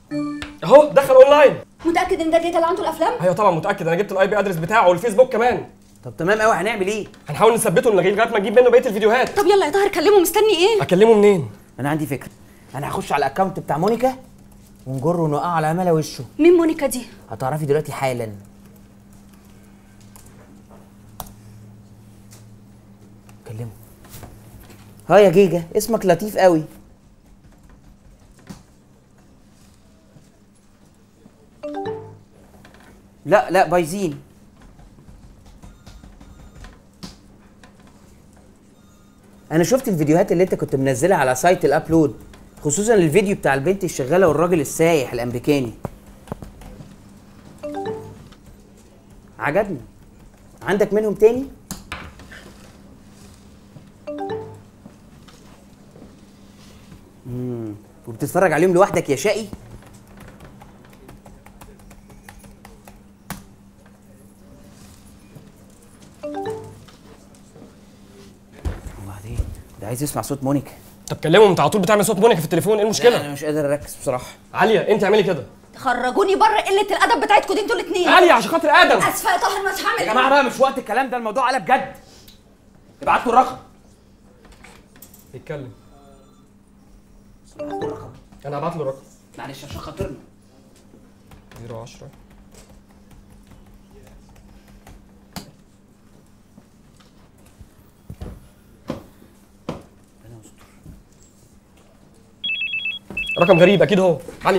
اهو دخل اونلاين متاكد ان ده الداتا اللي عنده الافلام ايوه طبعا متاكد انا جبت الاي بي ادرس بتاعه والفيسبوك كمان طب تمام قوي هنعمل ايه هنحاول نثبته لغايه لغايه ما نجيب منه بقيه الفيديوهات طب يلا يا طاهر كلمه مستني ايه اكلمه منين انا عندي فكره انا هخش على الاكونت بتاع مونيكا ونجره ونوقعه على ملا وشه مين مونيكا دي هتعرفي دلوقتي حالا كلمه ها يا جيجا اسمك لطيف قوي لا لا بايظين انا شفت الفيديوهات اللي انت كنت منزلها على سايت الابلود خصوصا الفيديو بتاع البنت الشغاله والراجل السايح الامريكاني عجبني عندك منهم تاني مم. وبتتفرج عليهم لوحدك يا شقي وبعدين ده عايز يسمع صوت مونيكا طب كلمه انت على طول بتعمل صوت مونيكا في التليفون ايه لا، المشكله انا مش قادر اركز بصراحه عاليه انت اعملي كده خرجوني بره قله الادب بتاعتكم دي انتوا الاثنين عاليه عشان خاطر ادم اسفه يا طاهر مش هعمل يا جماعه بقى مش وقت الكلام ده الموضوع قلب جد ابعتوا الرقم يتكلم ابعتوا الرقم انا هبعت له رقم معلش عشان خاطرنا 010 رقم غريب اكيد هو علي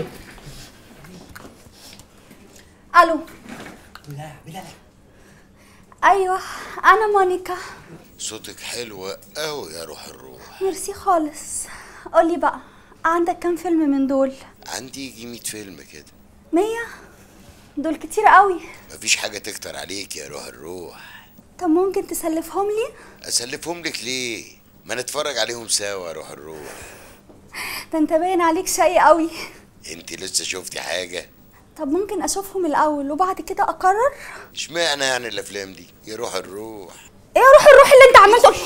الو لا لا ايوه انا مونيكا صوتك حلو قوي يا روح الروح ميرسي خالص قولي بقى عندك كام فيلم من دول عندي يجي 100 فيلم كده مية دول كتير قوي مفيش حاجة تكتر عليك يا روح الروح طب ممكن تسلفهم لي اسلفهم لك ليه ما نتفرج عليهم سوا يا روح الروح ده انت باين عليك شقي قوي انت لسه شفتي حاجة طب ممكن اشوفهم الاول وبعد كده اقرر اشمعنى يعني الافلام دي يا روح الروح ايه روح الروح اللي انت عملته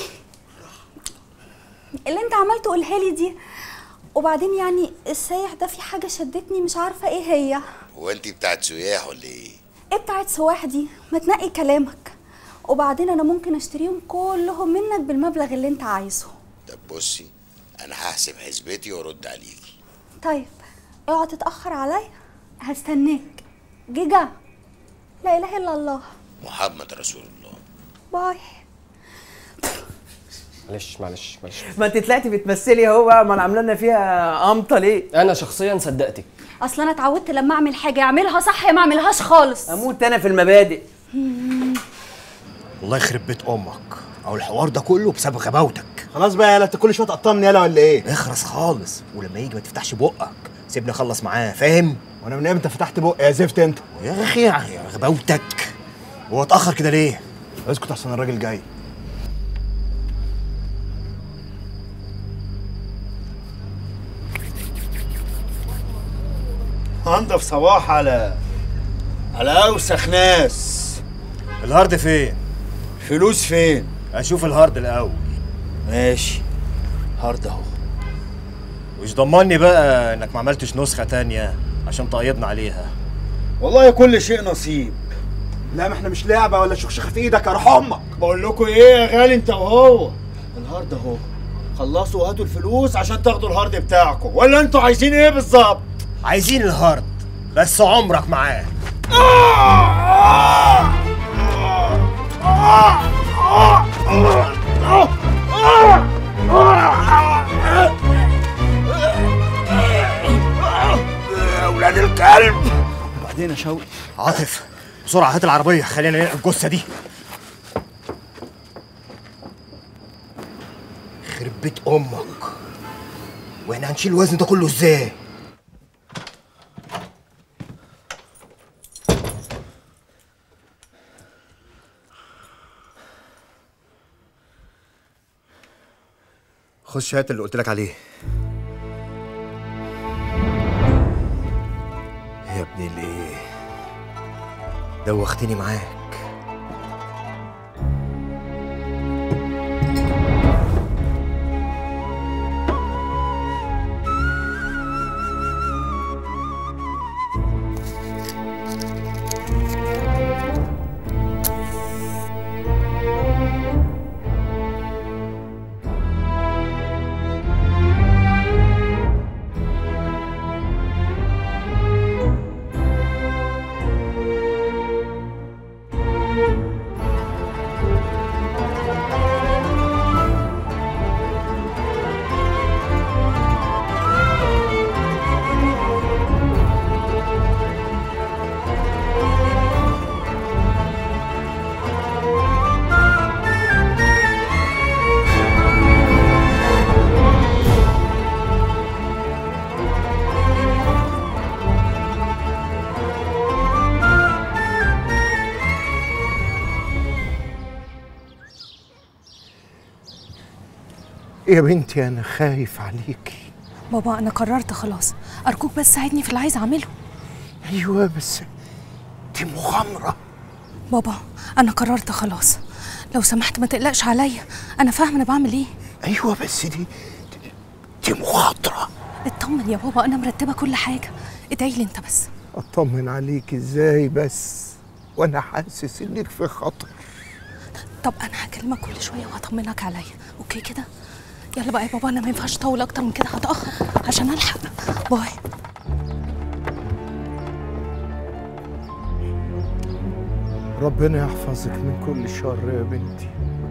اللي انت عملته قولها لي دي وبعدين يعني السايح ده في حاجه شدتني مش عارفه ايه هي هو انت بتاعت سياح ولا ايه ايه بتاعت سواح دي ما تنقي كلامك وبعدين انا ممكن اشتريهم كلهم منك بالمبلغ اللي انت عايزه طب بصي انا هحسب حسبتي وارد عليكي طيب اوعى تتاخر عليا هستناك جيجا لا اله الا الله محمد رسول الله باي معلش معلش معلش ما انت طلعتي بتمثلي اهو بقى ما عامله لنا فيها قمطه ليه انا شخصيا صدقتك اصل انا اتعودت لما اعمل حاجه اعملها صح يا ما اعملهاش خالص اموت انا في المبادئ الله يخرب بيت امك او الحوار ده كله بسبب غباوتك خلاص بقى يالا انت كل شويه تقطمني يالا ولا ايه؟ اخرس خالص ولما يجي ما تفتحش بقك سيبني اخلص معاه فاهم وانا من امتى فتحت بقى يا زفت انت؟ يا اخي يا غباوتك هو اتاخر كده ليه اسكت احسن الراجل جاي انضف صباح على على اوسخ ناس الهارد فين فلوس فين؟ اشوف الهارد الاول ماشي هارد اهو وش ضمني بقى انك ما عملتش نسخه تانية عشان تقيضنا عليها والله كل شيء نصيب لا ما احنا مش لعبه ولا شخشخه في ايدك يا روح امك بقول لكم ايه يا غالي انت وهو الهارد اهو خلصوا وهاتوا الفلوس عشان تاخدوا الهارد بتاعكم ولا انتوا عايزين ايه بالظبط عايزين الهارد بس عمرك معاه يا ولاد الكلب وبعدين يا شوقي عاطف بسرعه هات العربيه خلينا ننقل الجثه دي يخرب بيت امك واحنا هنشيل الوزن ده كله ازاي خش هات اللي قلت لك عليه يا ابن الايه دوختني معاك يا بنتي انا خايف عليكي بابا انا قررت خلاص ارجوك بس ساعدني في اللي عايزه اعمله ايوه بس دي مغامره بابا انا قررت خلاص لو سمحت ما تقلقش عليا انا فاهمه انا بعمل ايه ايوه بس دي دي, دي مخاطره اطمن يا بابا انا مرتبه كل حاجه ادعي لي انت بس اطمن عليك ازاي بس وانا حاسس انك في خطر طب انا هكلمك كل شويه وهطمنك عليا اوكي كده يلا بقى يا بابا انا ما ينفعش اطول اكتر من كده هتاخر عشان الحق باي ربنا يحفظك من كل شر يا بنتي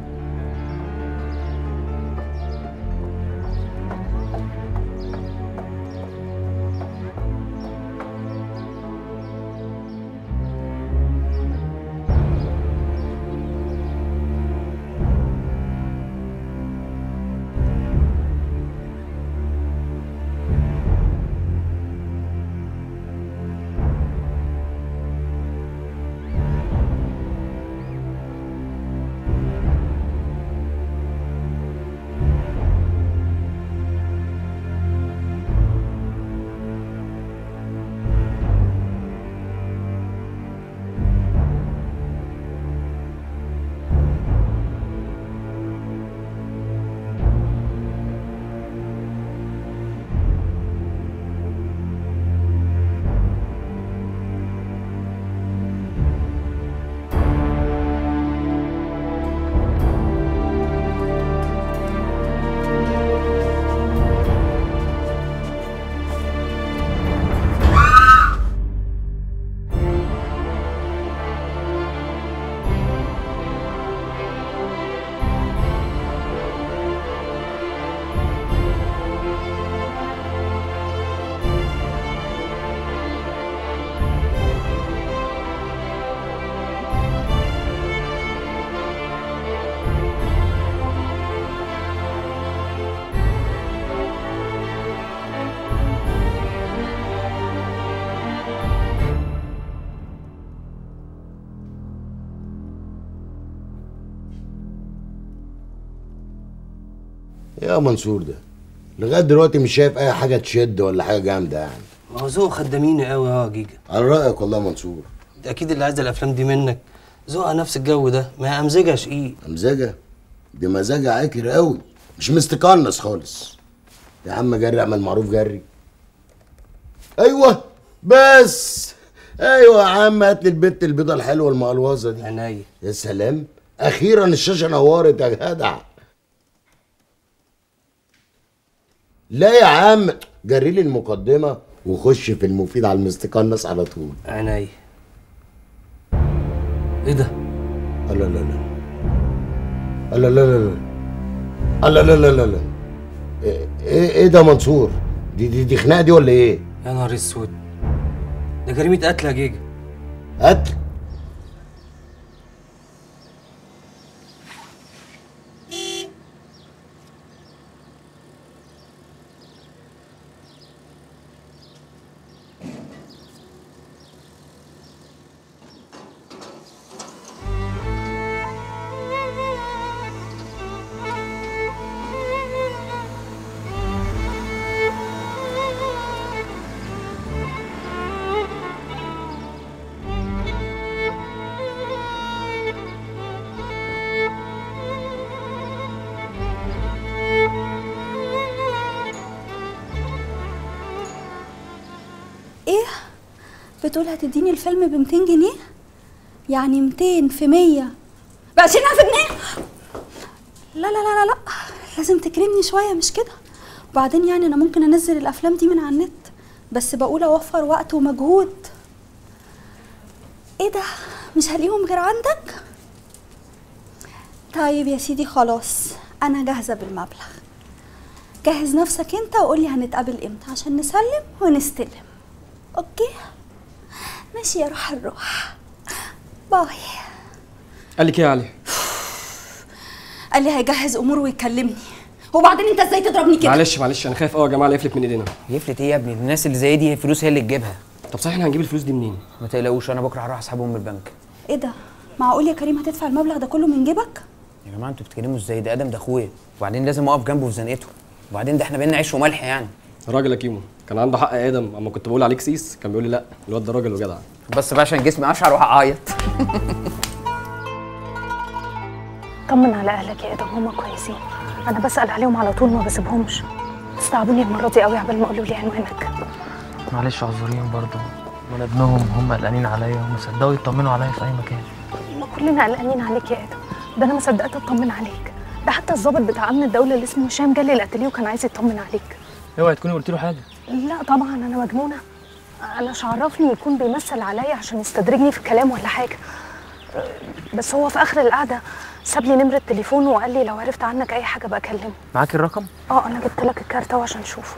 يا منصور ده لغايه دلوقتي مش شايف اي حاجه تشد ولا حاجه جامده يعني ما هو ذوق خداميني قوي اه يا جيجا على رايك والله يا منصور ده اكيد اللي عايز الافلام دي منك ذوقها نفس الجو ده ما هي امزجه شقيق امزجه دي مزاجها عاكر قوي مش مستقنص خالص يا عم جري اعمل معروف جري ايوه بس ايوه يا عم هات لي البت البيضه الحلوه المقلوظه دي عينيا يا سلام اخيرا الشاشه نورت يا جدع لا يا عم جري لي المقدمه وخش في المفيد على المستقنص على طول عينيا ايه ده لا لا لا لا لا لا لا لا لا لا لا لا ايه ايه ده منصور دي دي دي خناقه دي ولا ايه يا نهار اسود ده جريمه قتل يا جيجا قتل ايه بتقول هتديني الفيلم ب 200 جنيه يعني 200 في 100 ب 20000 جنيه لا لا لا لا لا لازم تكرمني شويه مش كده وبعدين يعني انا ممكن انزل الافلام دي من على النت بس بقول اوفر وقت ومجهود ايه ده مش هلاقيهم غير عندك طيب يا سيدي خلاص انا جاهزه بالمبلغ جهز نفسك انت وقولي هنتقابل امتى عشان نسلم ونستلم اوكي ماشي يا روح الروح باي قال لك ايه يا علي قال لي هيجهز اموره ويكلمني وبعدين انت ازاي تضربني كده معلش معلش انا خايف قوي يا جماعه لا يفلت من ايدينا يفلت ايه يا ابني الناس اللي زي دي الفلوس هي اللي تجيبها طب صحيح احنا هنجيب الفلوس دي منين ما تقلقوش انا بكره هروح اسحبهم من البنك ايه ده معقول يا كريم هتدفع المبلغ ده كله من جيبك يا جماعه انتوا بتتكلموا ازاي ده ادم ده اخويا وبعدين لازم اقف جنبه في زنقته وبعدين ده احنا بينا عيش وملح يعني راجل يا كيمو كان عنده حق يا ادم اما كنت بقول عليك سيس كان بيقول لي لا الواد ده راجل وجدع بس بقى عشان جسمي اشعر وهعيط طمن على اهلك يا ادم هما كويسين انا بسال عليهم على طول ما بسيبهمش استعبوني المره دي قوي عبال ما قالوا لي عنوانك معلش اعذريهم برضه من ابنهم هم قلقانين عليا وما صدقوا يطمنوا عليا في اي مكان ما كلنا قلقانين عليك يا ادم ده انا ما صدقت اطمن عليك ده حتى الضابط بتاع امن الدوله اللي اسمه هشام جالي الاتelier وكان عايز يطمن عليك اوعي تكوني قلت له حاجه لا طبعا انا مجنونه انا مش عرفني يكون بيمثل عليا عشان يستدرجني في الكلام ولا حاجه أه، بس هو في اخر القعده ساب لي نمره تليفونه وقال لي لو عرفت عنك اي حاجه بقى اكلمه معاكي الرقم اه انا جبت لك الكارت اهو عشان تشوفه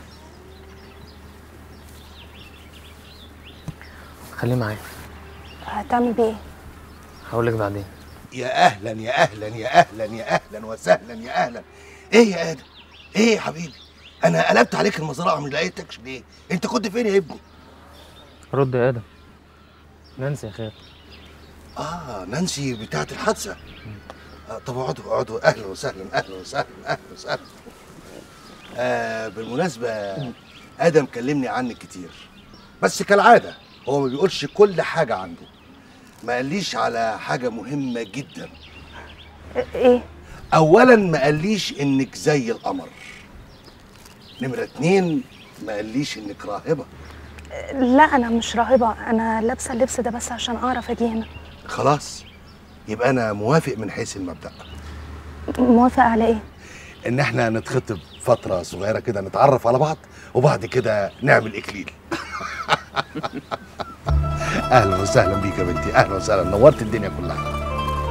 خليه معايا هتعمل بيه ايه هقول لك بعدين يا اهلا يا اهلا يا اهلا يا اهلا وسهلا يا اهلا ايه يا ادم ايه يا حبيبي انا قلبت عليك المزرعه مش لقيتكش ليه انت كنت فين يا ابني رد يا ادم نانسي يا خير اه نانسي بتاعت الحادثه آه طب اقعدوا اقعدوا اهلا وسهلا اهلا وسهلا اهلا وسهلا آه بالمناسبه ادم كلمني عنك كتير بس كالعاده هو ما بيقولش كل حاجه عنده ما قاليش على حاجه مهمه جدا ايه اولا ما قاليش انك زي القمر نمره اتنين ما قاليش انك راهبه لا انا مش راهبه انا لابسه اللبس ده بس عشان اعرف اجي هنا خلاص يبقى انا موافق من حيث المبدا موافقه على ايه ان احنا نتخطب فتره صغيره كده نتعرف على بعض وبعد كده نعمل اكليل اهلا وسهلا بيك يا بنتي اهلا وسهلا نورت الدنيا كلها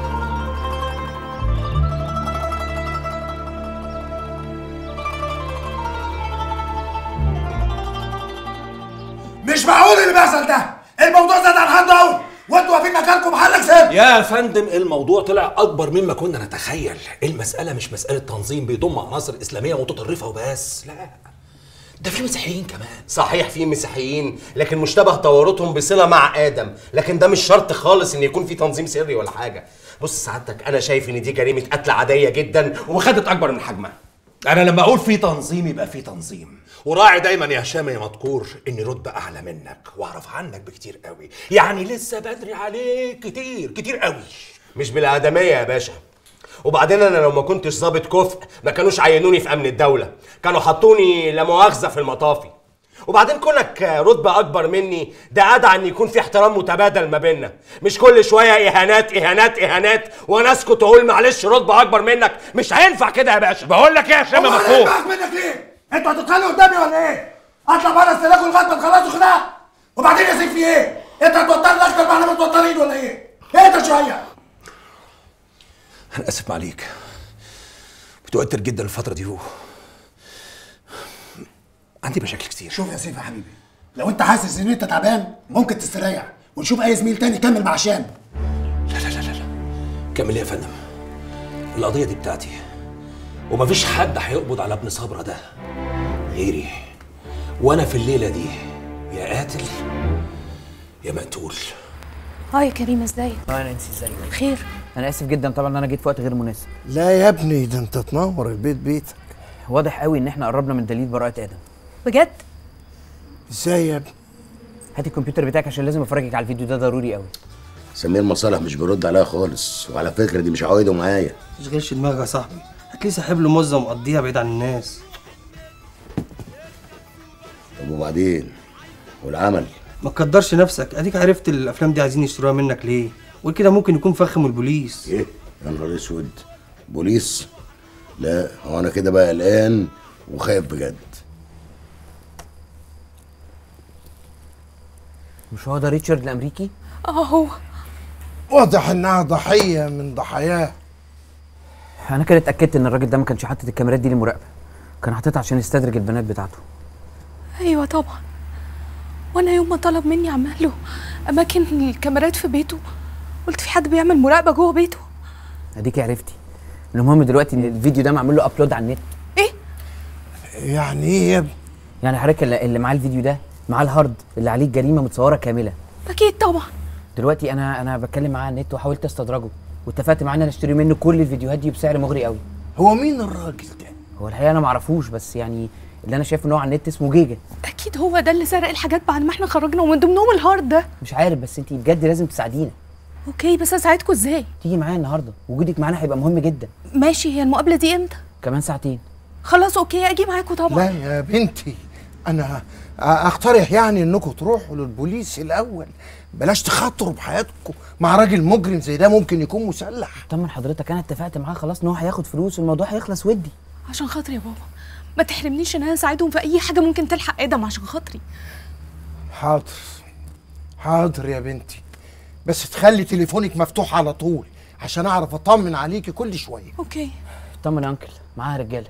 مش معقول اللي بيحصل ده الموضوع زاد عن حد قوي وانتوا واقفين مكانكم محلك سر يا فندم الموضوع طلع اكبر مما كنا نتخيل المساله مش مساله تنظيم بيضم عناصر اسلاميه متطرفه وبس لا ده في مسيحيين كمان صحيح في مسيحيين لكن مشتبه تورطهم بصله مع ادم لكن ده مش شرط خالص ان يكون في تنظيم سري ولا حاجه بص سعادتك انا شايف ان دي جريمه قتل عاديه جدا وخدت اكبر من حجمها انا لما اقول في تنظيم يبقى في تنظيم وراعي دايما يا هشام يا مذكور اني رتبه اعلى منك واعرف عنك بكتير قوي يعني لسه بدري عليك كتير كتير قوي مش بالادميه يا باشا وبعدين انا لو ما كنتش ظابط كفء ما كانوش عينوني في امن الدوله كانوا حطوني لا مؤاخذه في المطافي وبعدين كونك رتبه اكبر مني ده ادعى ان يكون في احترام متبادل ما بيننا مش كل شويه اهانات اهانات اهانات وانا اسكت واقول معلش رتبه اكبر منك مش هينفع كده يا باشا بقول لك ايه يا هشام يا هو مذكور هينفعك منك ليه؟ انتوا هتتخانقوا قدامي ولا ايه؟ اطلع بره استلاكوا لغايه ما تخلصوا خناقه وبعدين يا سيف في ايه؟ انت هتوترنا اكتر ما احنا متوترين ولا ايه؟ اهدى شويه انا اسف عليك متوتر جدا الفتره دي هو عندي مشاكل كتير شوف يا سيف يا حبيبي لو انت حاسس ان انت تعبان ممكن تستريح ونشوف اي زميل تاني يكمل مع هشام كمل يا فندم القضيه دي بتاعتي ومفيش حد هيقبض على ابن صبرا ده غيري وانا في الليله دي يا قاتل يا مقتول اه يا كريم ازيك اه نانسي ازيك خير انا اسف جدا طبعا ان انا جيت في وقت غير مناسب لا يا ابني ده انت تنور البيت بيتك واضح قوي ان احنا قربنا من دليل براءه ادم بجد ازاي يا ابني هات الكمبيوتر بتاعك عشان لازم افرجك على الفيديو ده ضروري قوي سمير مصالح مش بيرد عليا خالص وعلى فكره دي مش عوايده معايا تشغلش دماغك يا صاحبي هتلاقيه ساحب له مزه ومقضيها بعيد عن الناس طب وبعدين والعمل ما تقدرش نفسك اديك عرفت الافلام دي عايزين يشتروها منك ليه وكده ممكن يكون فخم البوليس ايه يا نهار اسود بوليس لا هو انا كده بقى قلقان وخايف بجد مش هو ده ريتشارد الامريكي اه هو واضح انها ضحيه من ضحاياه انا كده اتاكدت ان الراجل ده ما كانش حاطط الكاميرات دي للمراقبه كان حاططها عشان يستدرج البنات بتاعته ايوه طبعا وانا يوم ما طلب مني اعمل له اماكن الكاميرات في بيته قلت في حد بيعمل مراقبه جوه بيته اديكي عرفتي المهم دلوقتي ان الفيديو ده معمول له ابلود على النت يعني ايه يا ابني يعني حضرتك اللي, اللي معاه الفيديو ده معاه الهارد اللي عليه الجريمه متصوره كامله اكيد طبعا دلوقتي انا انا بتكلم معاه على النت وحاولت استدرجه واتفقت معاه ان انا اشتري منه كل الفيديوهات دي بسعر مغري قوي هو مين الراجل ده هو الحقيقه انا معرفوش بس يعني اللي انا شايف ان هو على النت اسمه جيجا اكيد هو ده اللي سرق الحاجات بعد ما احنا خرجنا ومن ضمنهم الهارد ده مش عارف بس انت بجد لازم تساعدينا اوكي بس اساعدكم ازاي تيجي معايا النهارده وجودك معانا هيبقى مهم جدا ماشي هي المقابله دي امتى كمان ساعتين خلاص اوكي اجي معاكم طبعا لا يا بنتي انا اقترح يعني انكم تروحوا للبوليس الاول بلاش تخاطروا بحياتكم مع راجل مجرم زي ده ممكن يكون مسلح طمن حضرتك انا اتفقت معاه خلاص ان هو هياخد فلوس والموضوع هيخلص ودي عشان خاطري يا بابا ما تحرمنيش ان انا اساعدهم في اي حاجه ممكن تلحق ادم عشان خاطري حاضر حاضر يا بنتي بس تخلي تليفونك مفتوح على طول عشان اعرف اطمن عليكي كل شويه اوكي طمن يا انكل معاها رجاله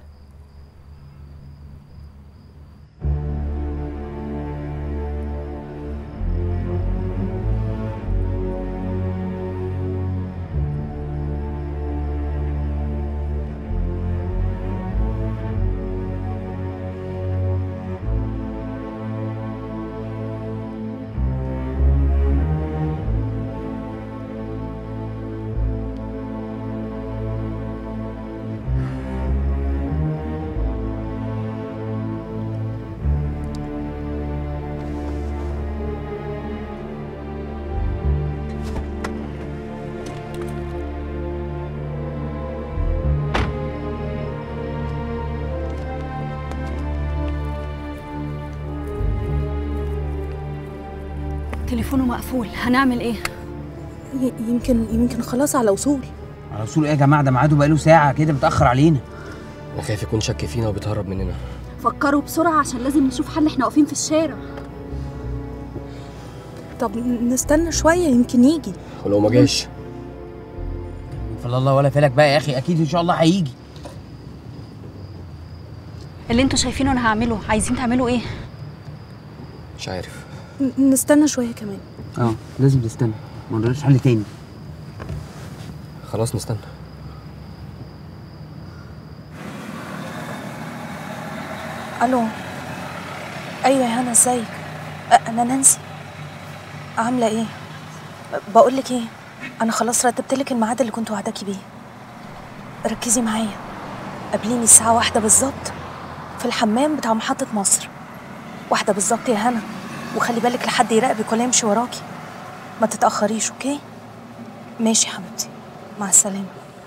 تليفونه مقفول هنعمل ايه يمكن يمكن خلاص على وصول على وصول ايه يا جماعه ده ميعاده بقاله ساعه كده متاخر علينا انا خايف يكون شك فينا وبيتهرب مننا فكروا بسرعه عشان لازم نشوف حل احنا واقفين في الشارع طب نستنى شويه يمكن يجي ولو ما جاش فلا الله ولا فلك بقى يا اخي اكيد ان شاء الله هيجي اللي انتوا شايفينه انا هعمله عايزين تعملوا ايه مش عارف نستنى شويه كمان اه لازم تستنى ما عندناش حل تاني خلاص نستنى الو ايوه يا هنا ازيك أ- انا نانسي عامله ايه بقول لك ايه انا خلاص رتبت لك الميعاد اللي كنت وعداكي بيه ركزي معايا قابليني الساعه واحدة بالظبط في الحمام بتاع محطه مصر واحدة بالظبط يا هنا وخلي بالك لحد يراقبك ولا يمشي وراكي ما تتاخريش اوكي ماشي يا حبيبتي مع السلامه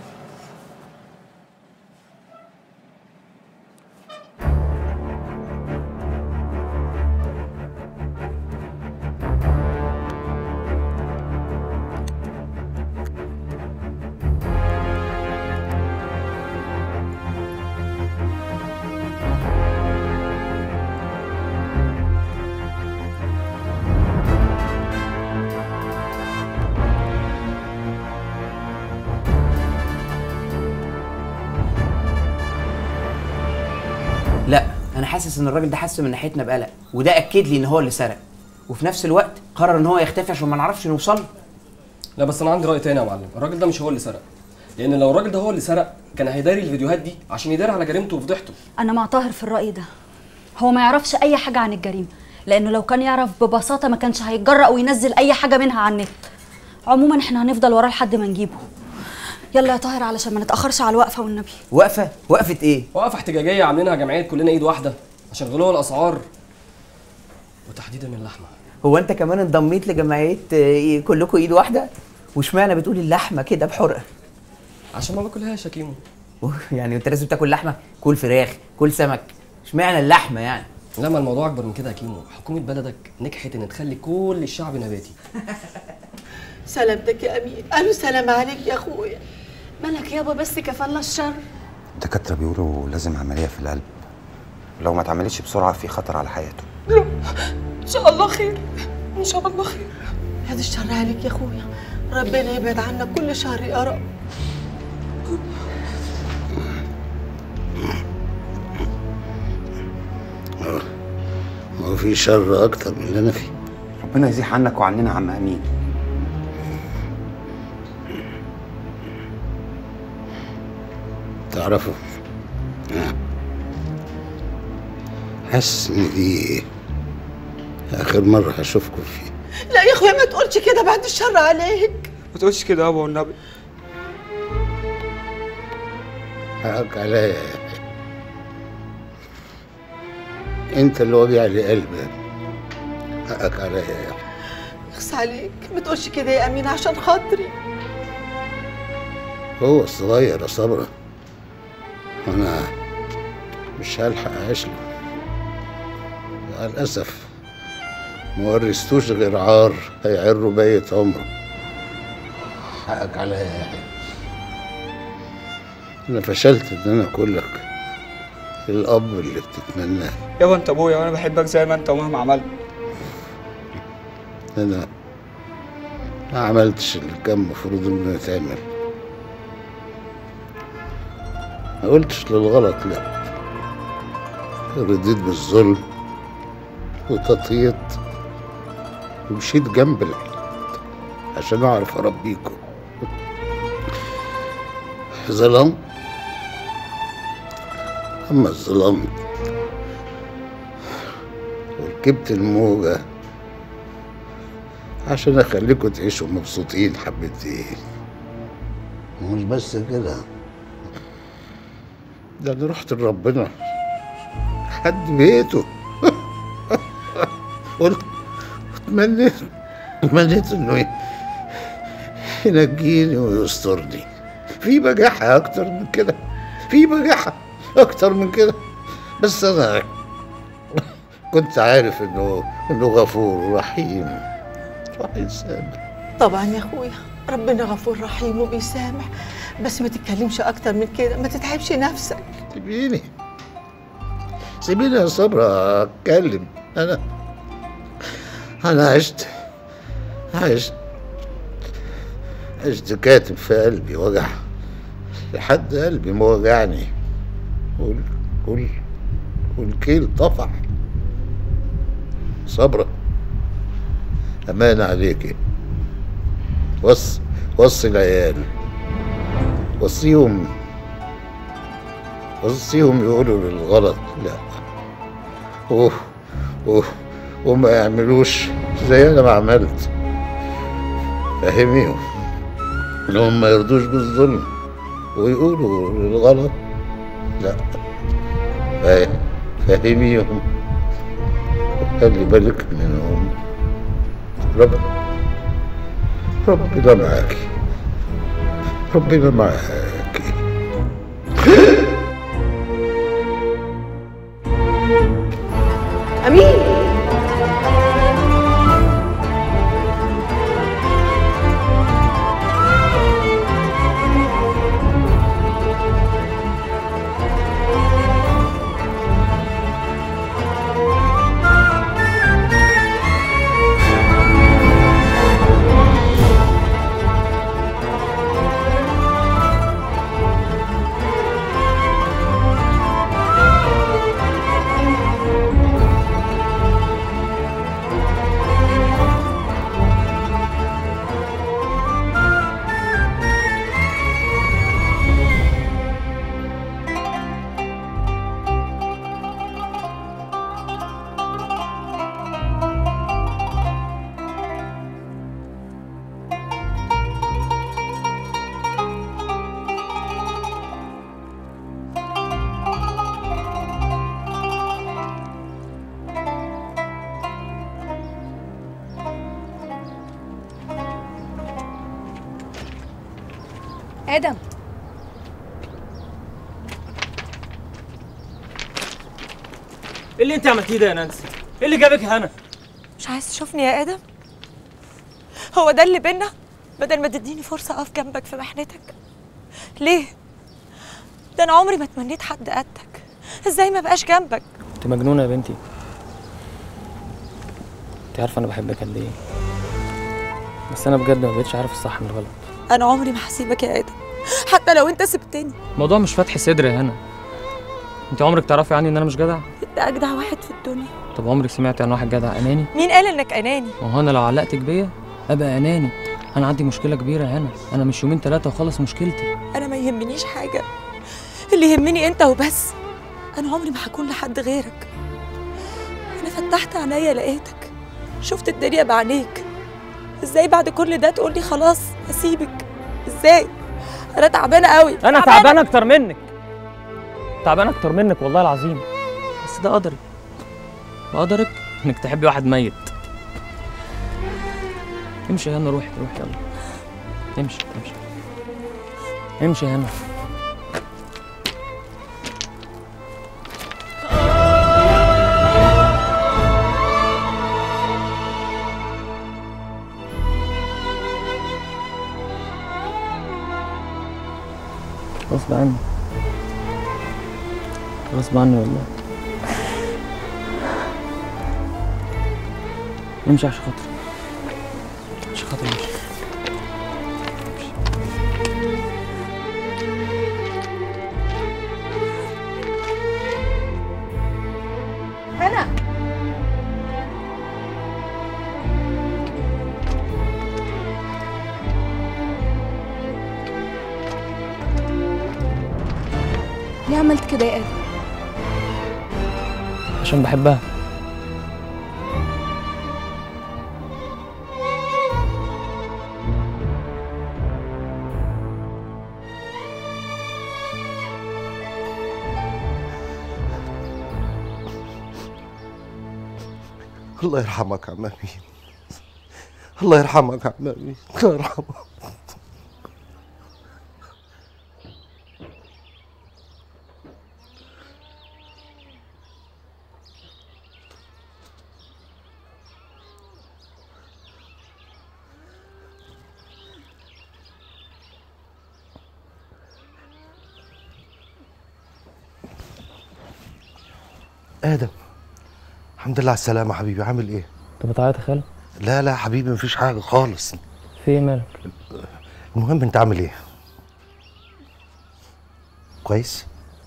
لا انا حاسس ان الراجل ده حس من ناحيتنا بقلق وده اكد لي ان هو اللي سرق وفي نفس الوقت قرر ان هو يختفي عشان ما نعرفش نوصل له لا بس انا عندي راي تاني يا معلم الراجل ده مش هو اللي سرق لان لو الراجل ده هو اللي سرق كان هيداري الفيديوهات دي عشان يداري على جريمته وفضيحته انا مع طاهر في الراي ده هو ما يعرفش اي حاجه عن الجريمه لانه لو كان يعرف ببساطه ما كانش هيتجرأ وينزل اي حاجه منها على النت عموما احنا هنفضل وراه لحد ما نجيبه يلا يا طاهر علشان ما نتاخرش على الوقفه والنبي وقفه وقفه ايه وقفه احتجاجيه عاملينها جمعيه كلنا ايد واحده عشان غلو الاسعار وتحديدا اللحمه هو انت كمان انضميت لجمعيه آه، كلكم ايد واحده واشمعنى بتقول اللحمه كده بحرقه عشان ما باكلهاش يا كيمو يعني انت لازم تاكل لحمه كل فراخ كل سمك اشمعنى اللحمه يعني لا ما الموضوع اكبر من كده يا كيمو حكومه بلدك نجحت ان تخلي كل الشعب نباتي سلامتك يا امير الو سلام عليك يا اخويا مالك يابا بس كفالة الشر الدكاترة بيقولوا لازم عملية في القلب لو ما اتعملتش بسرعة في خطر على حياته ان شاء الله خير ان شاء الله خير هذا الشر عليك يا اخويا ربنا يبعد عنا كل شر يا رب ما هو في شر اكتر من اللي انا فيه ربنا يزيح عنك وعننا يا عم أمين تعرفوا آه. حاسس ان دي اخر مره هشوفكم فيه لا يا اخويا ما تقولش كده بعد الشر عليك ما تقولش كده يابا والنبي حقك عليا يا يحيى انت اللي وجع لي قلبي يا ابني. حقك عليا يا يحيى اخس عليك ما تقولش كده يا امين عشان خاطري هو الصغير يا صبرا انا مش هلحق اعيش له مع الاسف ما ورثتوش غير عار هيعره بقية عمره حقك عليا يا يحيى انا فشلت ان انا اكون لك الاب اللي بتتمناه يابا انت ابويا وانا بحبك زي ما انت ومهما عملت انا ما عملتش اللي كان المفروض انه يتعمل ما قلتش للغلط لا رضيت بالظلم وتطيط ومشيت جنب الغلط عشان اعرف اربيكم ظلام اما الظلام وركبت الموجه عشان اخليكم تعيشوا مبسوطين حبتين ومش بس كده ده انا رحت لربنا حد بيته قلت تمنيت تمنيت انه ي- ينجيني ويسترني في بجاحة أكتر من كده في بجاحة أكتر من كده بس أنا كنت عارف إنه إنه غفور ورحيم وهيسامح طبعا يا اخويا ربنا غفور رحيم وبيسامح بس ما تتكلمش اكتر من كده ما تتعبش نفسك سيبيني سيبيني يا صبرا اتكلم انا انا عشت عشت عشت كاتب في قلبي وجع لحد قلبي ما وجعني وال وال والكيل طفح صبرا أمانة عليكي وص وصي العيال وصيهم وصيهم يقولوا للغلط لا و... و... وما يعملوش زي انا ما عملت فهميهم انهم ما يرضوش بالظلم ويقولوا للغلط لا فا- فهميهم وخلي بالك منهم رب ربنا معاكي ربنا معاكي امين ادم ايه اللي انت عملتيه ده يا نانسي؟ ايه اللي جابك هنا؟ مش عايز تشوفني يا ادم هو ده اللي بينا بدل ما تديني فرصه اقف جنبك في محنتك ليه ده انا عمري ما تمنيت حد قدك ازاي ما بقاش جنبك انت مجنونه يا بنتي انت عارفه انا بحبك قد ايه بس انا بجد ما بقتش عارف الصح من الغلط انا عمري ما هسيبك يا ادم حتى لو انت سبتني الموضوع مش فتح صدر يا هنا انت عمرك تعرفي عني ان انا مش جدع انت اجدع واحد في الدنيا طب عمرك سمعتي عن واحد جدع اناني مين قال انك اناني ما هو انا لو علقتك بيا ابقى اناني انا عندي مشكله كبيره هنا انا مش يومين ثلاثه وخلص مشكلتي انا ما يهمنيش حاجه اللي يهمني انت وبس انا عمري ما هكون لحد غيرك انا فتحت عينيا لقيتك شفت الدنيا بعينيك ازاي بعد كل ده تقولي خلاص هسيبك ازاي انا تعبانه قوي انا تعبان اكتر منك تعبان اكتر منك والله العظيم بس ده قدري وقدرك انك تحبي واحد ميت امشي يا هنا روحي روحي يلا امشي امشي امشي يا هنا غصب عني غصب عني والله امشي عشان خاطري عشان خاطري امشي هنا ليه عملت كده يا ادم عشان بحبها الله يرحمك يا عم امين الله يرحمك يا عم امين الله يرحمك ادم الحمد لله على السلامه حبيبي عامل ايه انت بتعيط يا خالد لا لا حبيبي مفيش حاجه خالص في ايه مالك المهم انت عامل ايه كويس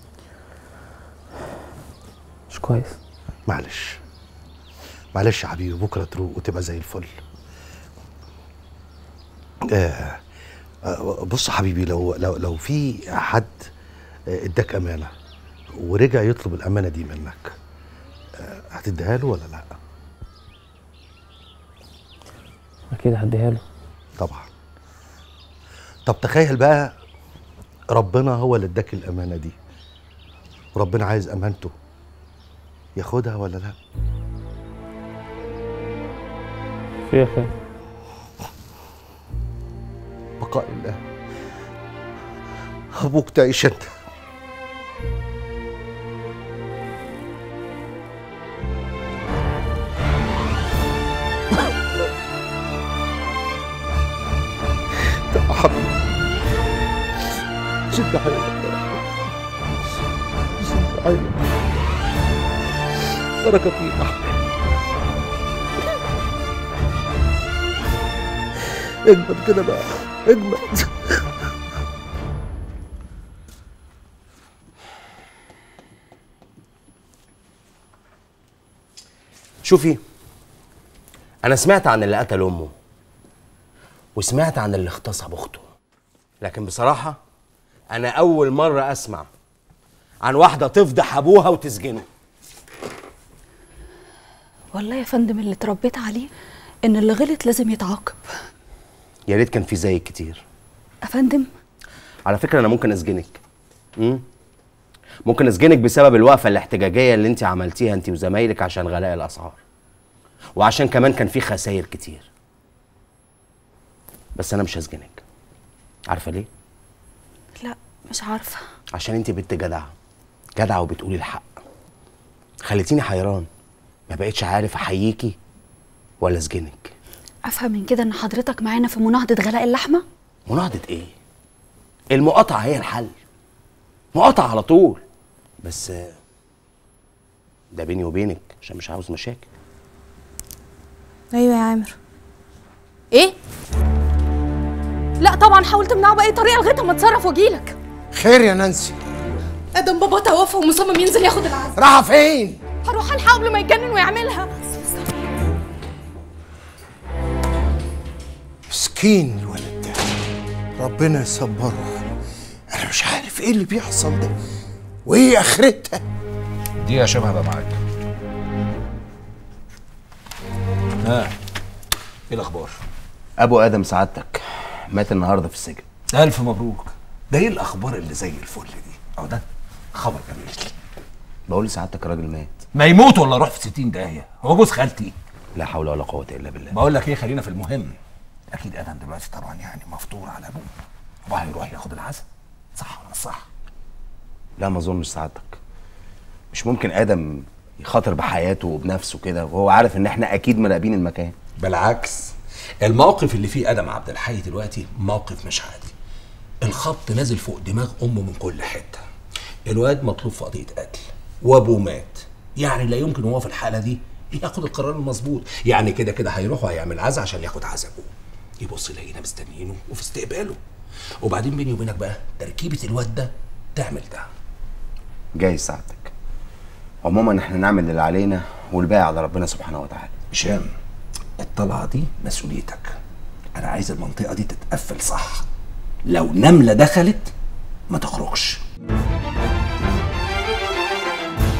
مش كويس معلش معلش يا حبيبي بكره تروق وتبقى زي الفل آه آه، بص يا حبيبي لو لو لو في حد آه، اداك امانه ورجع يطلب الامانه دي منك آه، هتديها له ولا لا اكيد هديها له طبعا طب تخيل بقى ربنا هو اللي اداك الامانه دي وربنا عايز امانته ياخدها ولا لا في ايه يا خالد بقاء الله ابوك تعيش انت يا حبيبي شد حيلك شد حيلك بركة فيك يا حبيبي اجمد كده بقى اجمد شوفي انا سمعت عن اللي قتل امه وسمعت عن اللي اغتصب اخته لكن بصراحه انا اول مره اسمع عن واحده تفضح ابوها وتسجنه والله يا فندم اللي اتربيت عليه ان اللي غلط لازم يتعاقب يا ريت كان في زيك كتير يا فندم على فكره انا ممكن اسجنك امم ممكن اسجنك بسبب الوقفه الاحتجاجيه اللي انت عملتيها انت وزمايلك عشان غلاء الاسعار وعشان كمان كان في خسائر كتير بس انا مش هسجنك عارفه ليه لا مش عارفه عشان انت بنت جدعه جدعه وبتقولي الحق خليتيني حيران ما بقتش عارف احييكي ولا اسجنك افهم من كده ان حضرتك معانا في مناهضه غلاء اللحمه مناهضه ايه المقاطعه هي الحل مقاطعه على طول بس آه، ده بيني وبينك عشان مش عاوز مشاكل ايوه يا عامر ايه لا طبعا حاول تمنعه باي طريقه لغايه ما اتصرف واجيلك خير يا نانسي ادم بابا توفى ومصمم ينزل ياخد العزل راحه فين هروح الحقه قبل ما يتجنن ويعملها مسكين الولد ده ربنا يصبره انا مش عارف ايه اللي بيحصل ده وايه اخرتها دي يا شباب هبقى معاك ها ايه الاخبار ابو ادم سعادتك مات النهارده في السجن الف مبروك ده ايه الاخبار اللي زي الفل دي اهو ده خبر جميل بقول لسعادتك الراجل مات ما يموت ولا اروح في 60 داهيه هو جوز خالتي لا حول ولا قوه الا بالله بقول لك ايه خلينا في المهم اكيد ادم دلوقتي طبعا يعني مفطور على ابوه وهيروح ياخد العزا صح ولا مش صح لا ما اظنش سعادتك مش ممكن ادم يخاطر بحياته وبنفسه كده وهو عارف ان احنا اكيد مراقبين المكان بالعكس الموقف اللي فيه ادم عبد الحي دلوقتي موقف مش عادي الخط نازل فوق دماغ امه من كل حته الواد مطلوب في قضيه قتل وابوه مات يعني لا يمكن وهو في الحاله دي ياخد القرار المظبوط يعني كده كده هيروح وهيعمل عزا عشان ياخد عزا ابوه يبص يلاقينا مستنيينه وفي استقباله وبعدين بيني وبينك بقى تركيبه الواد ده تعمل ده جاي سعادتك عموما احنا نعمل اللي علينا والباقي على ربنا سبحانه وتعالى هشام الطلعه دي مسؤوليتك انا عايز المنطقه دي تتقفل صح لو نمله دخلت ما تخرجش